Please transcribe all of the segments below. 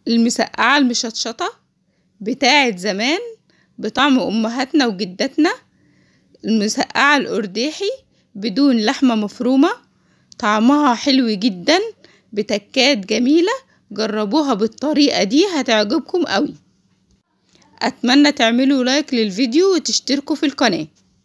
المسقعة المشطشطة بتاعت زمان بطعم أمهاتنا وجداتنا المسقعة الأرداحي بدون لحمة مفرومة طعمها حلو جدا بتكات جميلة جربوها بالطريقة دي هتعجبكم قوي أتمنى تعملوا لايك للفيديو وتشتركوا في القناة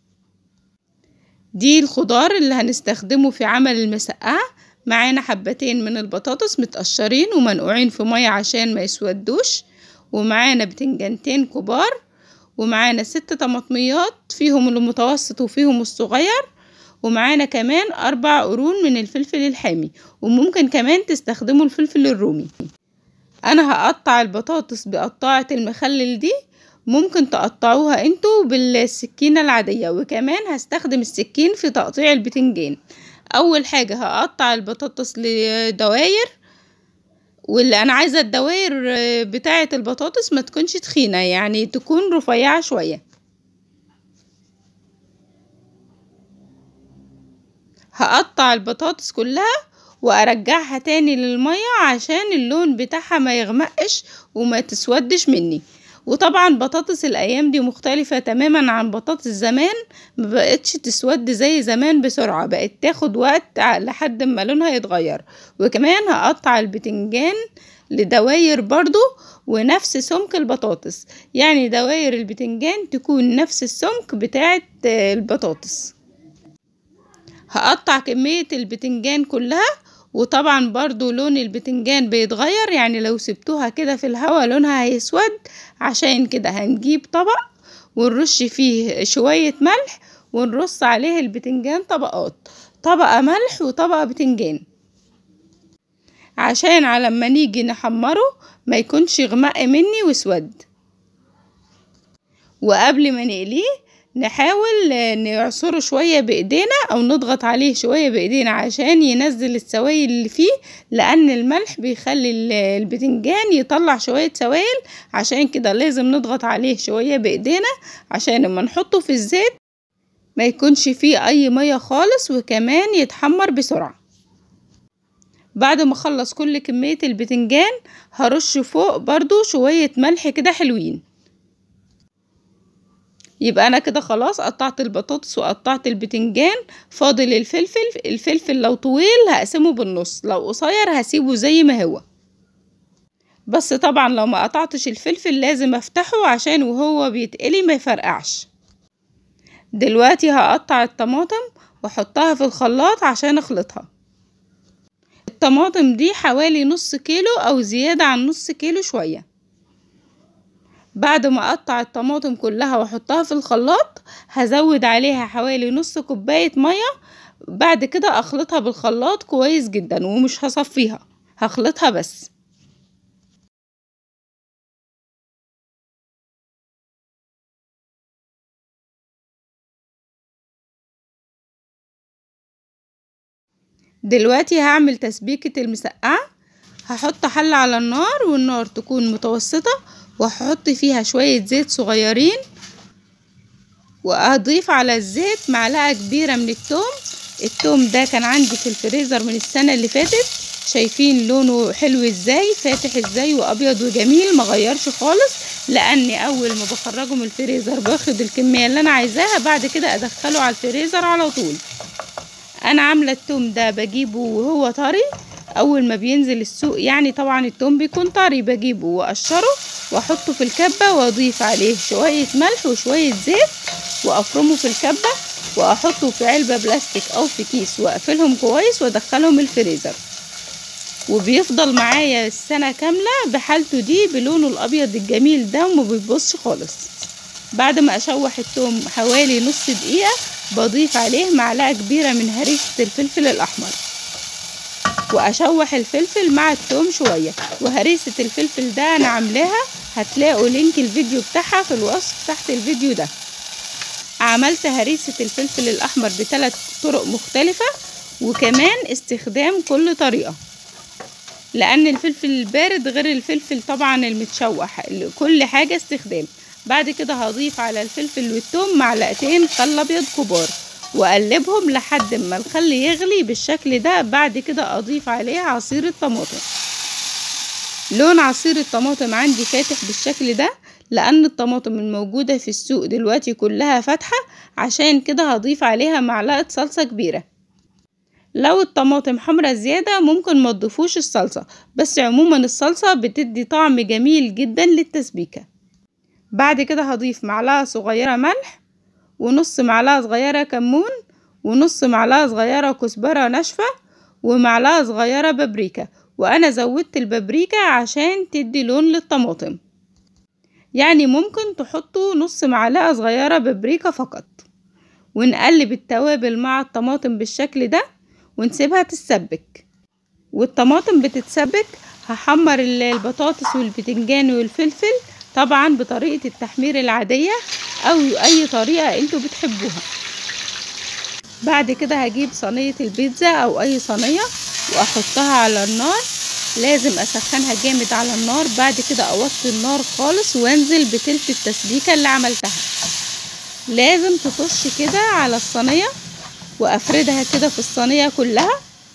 دي الخضار اللي هنستخدمه في عمل المسقعة معانا حبتين من البطاطس متقشرين ومنقوعين في مية عشان ما يسودوش ومعانا بتنجانتين كبار ومعانا ست طماطميات فيهم المتوسط وفيهم الصغير ومعانا كمان أربع قرون من الفلفل الحامي وممكن كمان تستخدموا الفلفل الرومي أنا هقطع البطاطس بقطاعة المخلل دي ممكن تقطعوها انتوا بالسكينة العادية وكمان هستخدم السكين في تقطيع البتنجان أول حاجة هقطع البطاطس لدواير واللي انا عايزه الدوائر بتاعه البطاطس ما تكونش تخينه يعني تكون رفيعه شويه هقطع البطاطس كلها وارجعها تاني للميه عشان اللون بتاعها ما يغمقش وما تسودش مني وطبعا بطاطس الايام دي مختلفة تماما عن بطاطس زمان ما بقتش تسود زي زمان بسرعة بقت تاخد وقت لحد ما لونها يتغير وكمان هقطع البتنجان لدواير برضو ونفس سمك البطاطس يعني دواير البتنجان تكون نفس السمك بتاعت البطاطس هقطع كمية البتنجان كلها وطبعا برضو لون البتنجان بيتغير يعني لو سبتوها كده في الهواء لونها هيسود عشان كده هنجيب طبق ونرش فيه شوية ملح ونرص عليه البتنجان طبقات طبقة ملح وطبقة بتنجان عشان على ما نيجي نحمره ما يكونش غمق مني واسود وقبل ما نقليه نحاول نعصره شوية بإيدينا أو نضغط عليه شوية بإيدينا عشان ينزل السوائل اللي فيه لأن الملح بيخلي البتنجان يطلع شوية سوائل عشان كده لازم نضغط عليه شوية بإيدينا عشان لما نحطه في الزيت ما يكونش فيه أي مية خالص وكمان يتحمر بسرعة بعد ما اخلص كل كمية البتنجان هرش فوق برضو شوية ملح كده حلوين يبقى انا كده خلاص قطعت البطاطس وقطعت البتنجان فاضل الفلفل الفلفل لو طويل هقسمه بالنص لو قصير هسيبه زي ما هو بس طبعا لو ما قطعتش الفلفل لازم افتحه عشان وهو بيتقلي ما يفرقعش دلوقتي هقطع الطماطم واحطها في الخلاط عشان اخلطها الطماطم دي حوالي نص كيلو او زيادة عن نص كيلو شوية بعد ما اقطع الطماطم كلها واحطها في الخلاط هزود عليها حوالي نص كوباية مية بعد كده اخلطها بالخلاط كويس جدا ومش هصفيها هخلطها بس دلوقتي هعمل تسبيكة المسقعة هحط حلة على النار والنار تكون متوسطة وهحط فيها شوية زيت صغيرين وأضيف على الزيت معلقة كبيرة من التوم التوم ده كان عندي في الفريزر من السنة اللي فاتت شايفين لونه حلو ازاي فاتح ازاي وابيض وجميل مغيرش خالص لاني اول ما بخرجه من الفريزر باخد الكمية اللي انا عايزاها بعد كده ادخله على الفريزر على طول انا عاملة التوم ده بجيبه وهو طري اول ما بينزل السوق يعني طبعا التوم بيكون طري بجيبه واقشره واحطه في الكبة واضيف عليه شوية ملح وشوية زيت وافرمه في الكبة واحطه في علبة بلاستيك او في كيس واقفلهم كويس وادخلهم الفريزر وبيفضل معايا السنة كاملة بحالته دي بلونه الابيض الجميل ده وما بيبصش خالص بعد ما اشوح التوم حوالي نص دقيقة بضيف عليه معلقة كبيرة من هريسة الفلفل الاحمر واشوح الفلفل مع التوم شوية وهريسة الفلفل ده انا عاملاها هتلاقوا لينك الفيديو بتاعها في الوصف تحت الفيديو ده عملت هريسة الفلفل الاحمر بثلاث طرق مختلفة وكمان استخدام كل طريقة لان الفلفل البارد غير الفلفل طبعا المتشوح كل حاجة استخدام بعد كده هضيف على الفلفل والثوم معلقتين خل ابيض كبار واقلبهم لحد ما الخل يغلي بالشكل ده بعد كده اضيف عليه عصير الطماطم لون عصير الطماطم عندي فاتح بالشكل ده لان الطماطم الموجودة في السوق دلوقتي كلها فاتحة عشان كده هضيف عليها معلقة صلصة كبيرة لو الطماطم حمرا زيادة ممكن ما تضيفوش الصلصة بس عموما الصلصة بتدي طعم جميل جدا للتسبيكة بعد كده هضيف معلقة صغيرة ملح ونص معلقة صغيرة كمون ونص معلقة صغيرة كزبرة ناشفة ومعلقة صغيرة بابريكا وانا زودت البابريكا عشان تدي لون للطماطم يعني ممكن تحطوا نص معلقة صغيرة بابريكا فقط ونقلب التوابل مع الطماطم بالشكل ده ونسيبها تتسبك والطماطم بتتسبك هحمر البطاطس والبتنجان والفلفل طبعا بطريقة التحمير العادية او اي طريقة انتوا بتحبوها بعد كده هجيب صينية البيتزا او اي صينية واحطها على النار لازم اسخنها جامد على النار بعد كده اوطي النار خالص وانزل بتلت التسبيكة اللي عملتها لازم تطش كده على الصينية وافردها كده في الصينية كلها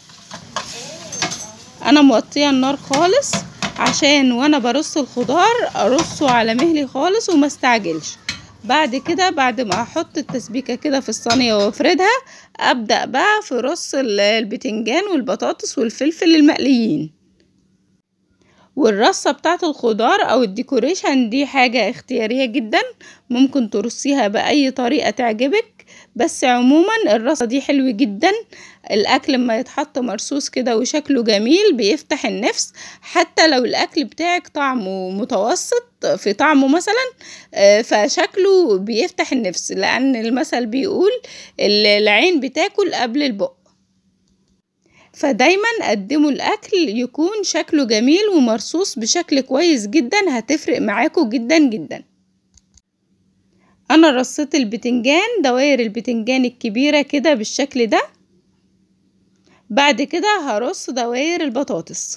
انا موطيه النار خالص عشان وانا برص الخضار ارصه على مهلي خالص وما استعجلش بعد كده بعد ما احط التسبيكة كده في الصينية وافردها ابدأ بقى في رص البتنجان والبطاطس والفلفل المقليين والرصة بتاعة الخضار او الديكوريشن دي حاجة اختيارية جدا ممكن ترصيها بأي طريقة تعجبك بس عموما الرصة دي حلو جدا الاكل لما يتحط مرصوص كده وشكله جميل بيفتح النفس حتى لو الاكل بتاعك طعمه متوسط في طعمه مثلا فشكله بيفتح النفس لان المثل بيقول العين بتاكل قبل البق فدايما قدموا الاكل يكون شكله جميل ومرصوص بشكل كويس جدا هتفرق معاكم جدا جدا انا رصيت البتنجان دوائر البتنجان الكبيرة كده بالشكل ده بعد كده هرص دوائر البطاطس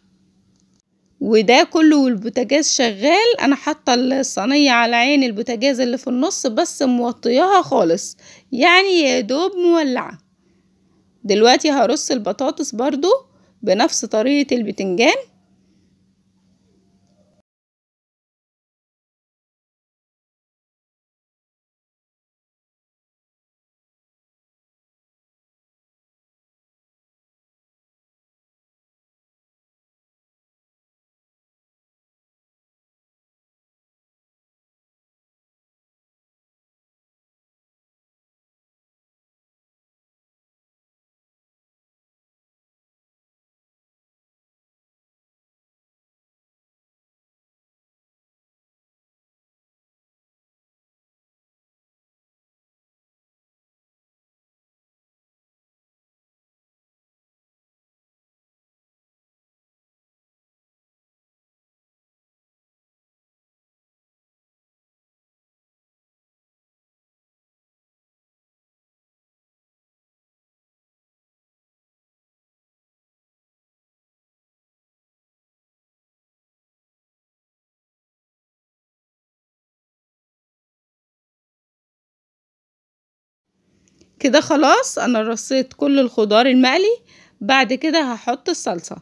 وده كله والبوتاجاز شغال انا حاطه الصينيه على عين البوتاجاز اللي في النص بس موطياها خالص يعني يا دوب مولعه دلوقتي هرص البطاطس برضو بنفس طريقه البتنجان كده خلاص انا رصيت كل الخضار المقلي بعد كده هحط الصلصة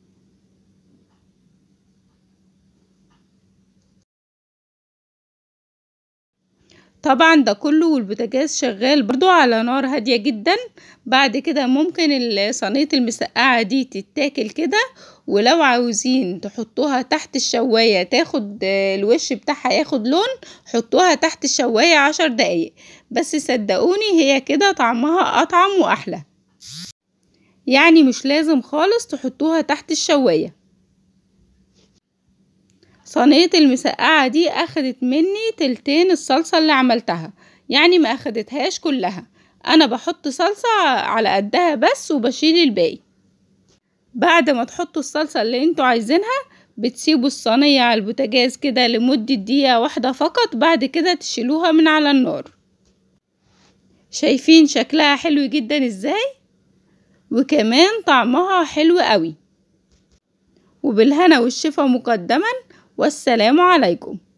طبعا ده كله والبوتاجاز شغال برضو على نار هادية جدا بعد كده ممكن صينية المسقعة دي تتاكل كده ولو عاوزين تحطوها تحت الشواية تاخد الوش بتاعها ياخد لون حطوها تحت الشواية عشر دقايق بس صدقوني هي كده طعمها اطعم واحلى يعني مش لازم خالص تحطوها تحت الشواية صينية المسقعة دي اخدت مني تلتين الصلصة اللي عملتها يعني ما اخدتهاش كلها انا بحط صلصة على قدها بس وبشيل الباقي بعد ما تحطوا الصلصة اللي انتوا عايزينها بتسيبوا الصينية على البوتاجاز كده لمدة دقيقة واحدة فقط بعد كده تشيلوها من على النار شايفين شكلها حلو جدا ازاي وكمان طعمها حلو قوي وبالهنا والشفا مقدما والسلام عليكم